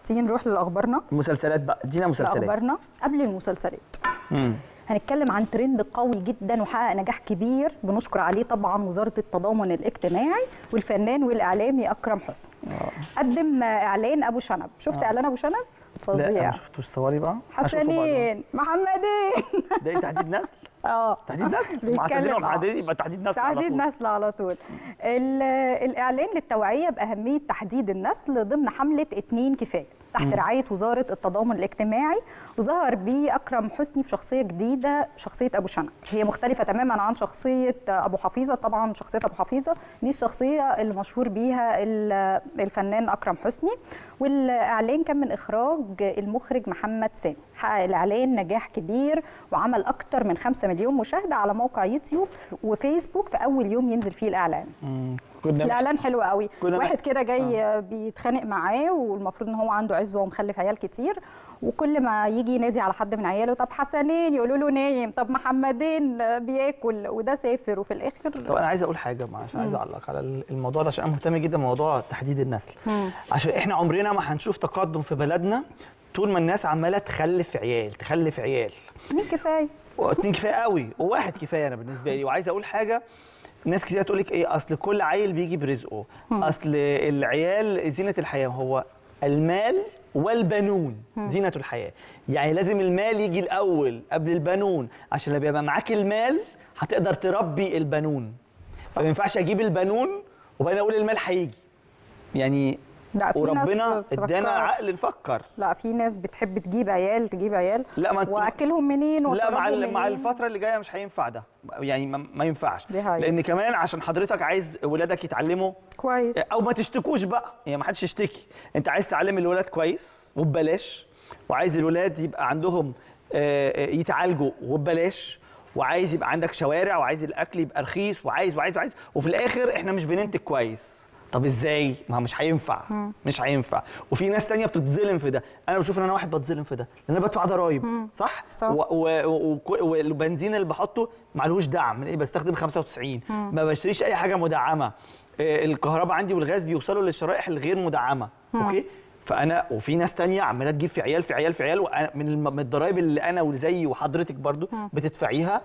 تيجي نروح لاخبارنا مسلسلات بقى ادينا مسلسلات لاخبارنا قبل المسلسلات مم. هنتكلم عن ترند قوي جدا وحقق نجاح كبير بنشكر عليه طبعا وزاره التضامن الاجتماعي والفنان والاعلامي اكرم حسني قدم اعلان ابو شنب شفت اعلان ابو شنب لا فظيع ما شفتوش صوري بقى هشوفه بعدين. حسنين محمدين ده إيه تحديد نسل اه تحديد نسل مع بيتكلم سيدنا آه. محمد يبقى تحديد نسل على تحديد طول. نسل على طول ال- الاعلان للتوعيه باهميه تحديد النسل ضمن حمله اتنين كفايه تحت رعايه وزاره التضامن الاجتماعي وظهر بيه اكرم حسني بشخصيه جديده شخصيه ابو شنب هي مختلفه تماما عن شخصيه ابو حفيظه طبعا شخصيه ابو حفيظه دي الشخصيه اللي مشهور بيها ال- الفنان اكرم حسني والاعلان كان من اخراج المخرج محمد سامي حقق الاعلان نجاح كبير وعمل اكتر من 5 مليون مشاهده على موقع يوتيوب وفيسبوك في اول يوم ينزل فيه الاعلان مم. كنا الاعلان حلو قوي كنا- واحد كده جاي بيتخانق معاه والمفروض ان هو عنده عزوه ومخلف عيال كتير وكل ما يجي ينادي على حد من عياله طب حسنين يقولوا له نايم طب محمدين بياكل وده سافر وفي الاخر طب انا عايز اقول حاجه ما عشان عايز اعلق على الموضوع ده عشان انا مهتم جدا بموضوع تحديد النسل مم. عشان احنا عمرنا ما هنشوف تقدم في بلدنا طول ما الناس عماله تخلف عيال تخلف عيال مين كفايه واتنين كفايه قوي وواحد كفايه انا بالنسبه لي وعايز اقول حاجه ناس كتير تقول لك ايه اصل كل عيل بيجي برزقه اصل العيال زينه الحياه هو المال والبنون زينه الحياه يعني لازم المال يجي الاول قبل البنون عشان لما يبقى معاك المال هتقدر تربي البنون صح. فما ينفعش اجيب البنون وبعدين اقول المال هيجي يعني لا في ناس وربنا ما بتفكرش. ادانا عقل نفكر لا في ناس بتحب تجيب عيال تجيب عيال لا ما انت- واكلهم منين لا واشربهم مع ال- منين مع الفتره اللي جايه مش هينفع ده يعني ما, ما ينفعش دي حقيقة. لان كمان عشان حضرتك عايز ولادك يتعلموا كويس او ما تشتكوش بقى يعني ما حدش يشتكي انت عايز تعلم الولاد كويس وببلاش وعايز الولاد يبقى عندهم آه، آه، يتعالجوا وببلاش وعايز يبقى عندك شوارع وعايز الاكل يبقى رخيص وعايز وعايز وعايز وفي الاخر احنا مش بننتج كويس طب ازاي ما هو مش هينفع مش هينفع وفي ناس تانية بتتظلم في ده انا بشوف ان انا واحد بتظلم في ده لان انا بدفع ضرايب صح صح. و- و- و- والبنزين اللي بحطه معلهوش دعم إيه، بستخدم 95 ما بشتريش اي حاجه مدعمه آه، الكهرباء عندي والغاز بيوصلوا للشرائح الغير مدعمه اوكي فانا وفي ناس تانية عماله تجيب في عيال في عيال في عيال وأنا من الم- من الضرايب اللي انا وزيي وحضرتك برضو بتدفعيها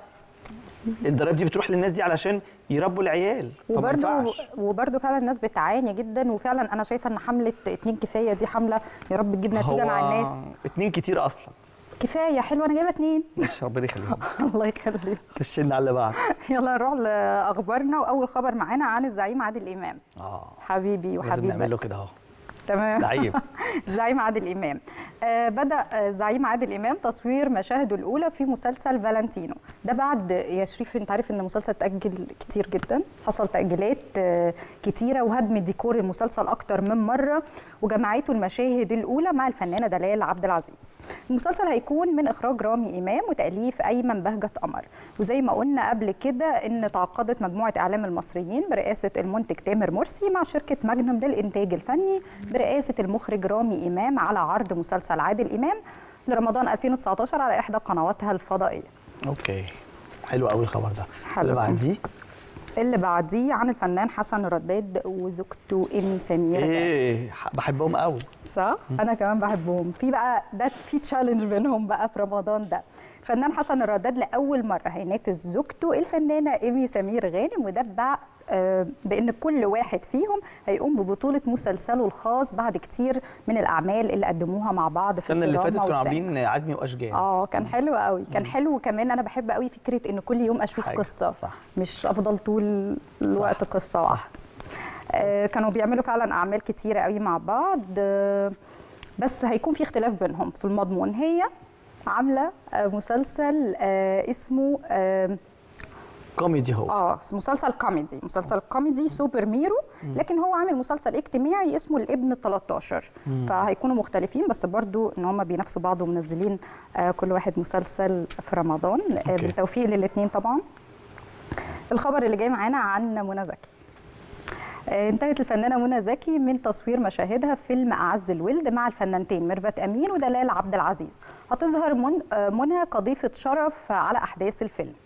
الضرايب دي بتروح للناس دي علشان يربوا العيال فما وبرده ينفعش. وبرده فعلا الناس بتعاني جدا وفعلا انا شايفه ان حمله اتنين كفايه دي حمله يا رب تجيب نتيجه مع هو الناس اتنين كتير اصلا كفايه حلوه انا جايبه اتنين مش ربنا يخليهم الله يخليك خشنا على اللي بعد يلا نروح لاخبارنا واول خبر معانا عن الزعيم عادل امام اه حبيبي لازم نعمل له وحبيبك كده اهو تمام لعيب الزعيم عادل امام آه بدا الزعيم عادل امام تصوير مشاهده الاولى في مسلسل فالنتينو ده بعد يا شريف انت عارف ان المسلسل اتاجل كتير جدا حصل تاجيلات آه كتيره وهدم ديكور المسلسل اكتر من مره وجمعته المشاهد الاولى مع الفنانه دلال عبد العزيز المسلسل هيكون من اخراج رامي امام وتاليف ايمن بهجت قمر وزي ما قلنا قبل كده ان تعاقدت مجموعه اعلام المصريين برئاسه المنتج تامر مرسي مع شركه ماجنوم للانتاج الفني برئاسه المخرج رامي امام على عرض مسلسل عادل امام لرمضان 2019 على احدى قنواتها الفضائيه اوكي حلو قوي الخبر ده حلو. اللي بعديه اللي بعديه عن الفنان حسن رداد وزوجته ايمي سمير غانم. ايه ح- بحبهم قوي صح انا كمان بحبهم في بقى ده في تشالنج بينهم بقى في رمضان ده الفنان حسن الرداد لاول مره هينافس زوجته الفنانه ايمي سمير غانم وده بقى آه، بان كل واحد فيهم هيقوم ببطوله مسلسله الخاص بعد كتير من الاعمال اللي قدموها مع بعض في السنه اللي فاتت الدراما كانوا والسينما. عاملين عزمي واشجان اه كان حلو قوي كان حلو كمان انا بحب قوي فكره ان كل يوم اشوف حاجة، قصه صح. مش افضل طول الوقت قصه واحده آه كانوا بيعملوا فعلا اعمال كتيره قوي مع بعض آه بس هيكون في اختلاف بينهم في المضمون هي عامله آه مسلسل آه اسمه آه كوميدي هو اه مسلسل كوميدي مسلسل كوميدي سوبر ميرو لكن هو عامل مسلسل اجتماعي اسمه الابن 13 فهيكونوا مختلفين بس برضو ان هم بينافسوا بعض ومنزلين آه كل واحد مسلسل في رمضان آه أوكي. بالتوفيق للاثنين طبعا الخبر اللي جاي معانا عن منى زكي آه، انتهت الفنانه منى زكي من تصوير مشاهدها في فيلم اعز الولد مع الفنانتين ميرفت امين ودلال عبد العزيز هتظهر من آه، منى كضيفه شرف على احداث الفيلم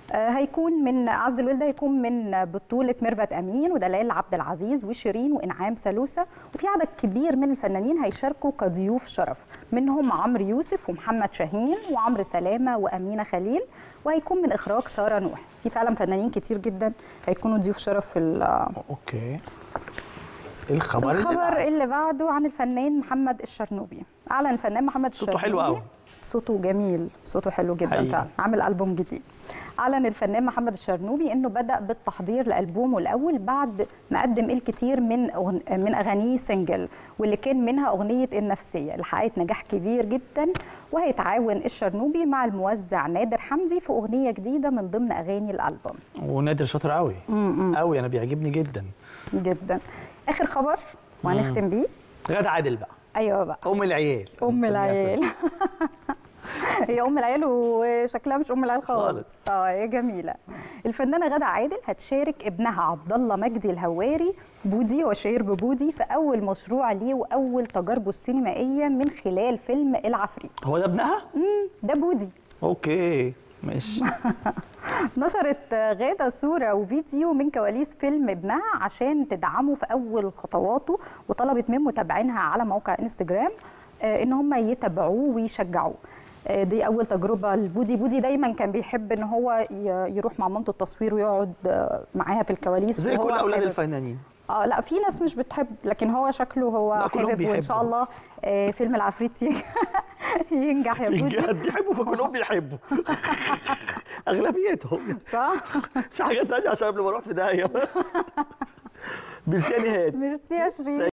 آه، هيكون من عز الولد هيكون من بطولة ميرفت أمين ودلال عبد العزيز وشيرين وإنعام سلوسة وفي عدد كبير من الفنانين هيشاركوا كضيوف شرف منهم عمرو يوسف ومحمد شاهين وعمرو سلامة وأمينة خليل وهيكون من إخراج سارة نوح في فعلا فنانين كتير جدا هيكونوا ضيوف شرف في ال- اوكي ايه الخبر اللي الخبر بعده؟ اللي بعده عن الفنان محمد الشرنوبي اعلن الفنان محمد صوته الشرنوبي حلو قوي. صوته جميل صوته حلو جدا حقيقي. فعلا عامل البوم جديد اعلن الفنان محمد الشرنوبي انه بدا بالتحضير لالبومه الاول بعد ما قدم الكثير من أغن... من اغانيه سنجل واللي كان منها اغنيه النفسيه اللي حققت نجاح كبير جدا وهيتعاون الشرنوبي مع الموزع نادر حمدي في اغنيه جديده من ضمن اغاني الالبوم ونادر شاطر قوي قوي انا بيعجبني جدا جدا اخر خبر وهنختم بيه غادة عادل بقى ايوه بقى ام العيال ام العيال هي ام العيال وشكلها مش ام العيال خالص خالص. اه هي جميله الفنانه غاده عادل هتشارك ابنها عبد الله مجدي الهواري بودي هو شهير ببودي في اول مشروع ليه واول تجاربه السينمائيه من خلال فيلم العفريت هو ده ابنها ده بودي اوكي ماشي نشرت غادة صورة وفيديو من كواليس فيلم ابنها عشان تدعمه في أول خطواته وطلبت من متابعينها على موقع انستجرام آه، إن هم يتابعوه ويشجعوه آه، دي أول تجربة لبودي بودي دايما كان بيحب إن هو ي- يروح مع مامته التصوير ويقعد آه، معاها في الكواليس زي وهو كل اولاد حابب. الفنانين اه لا في ناس مش بتحب لكن هو شكله لا، هو كلهم حابب وان شاء بيحبوا. الله آه، فيلم العفريت ين- ينجح يا بودي بجد بيحبوا فكلهم بيحبوا اغلبيتهم صح في حاجات تانية عشان قبل ما اروح في داهيه ميرسي يا نهاد ميرسي يا شيرين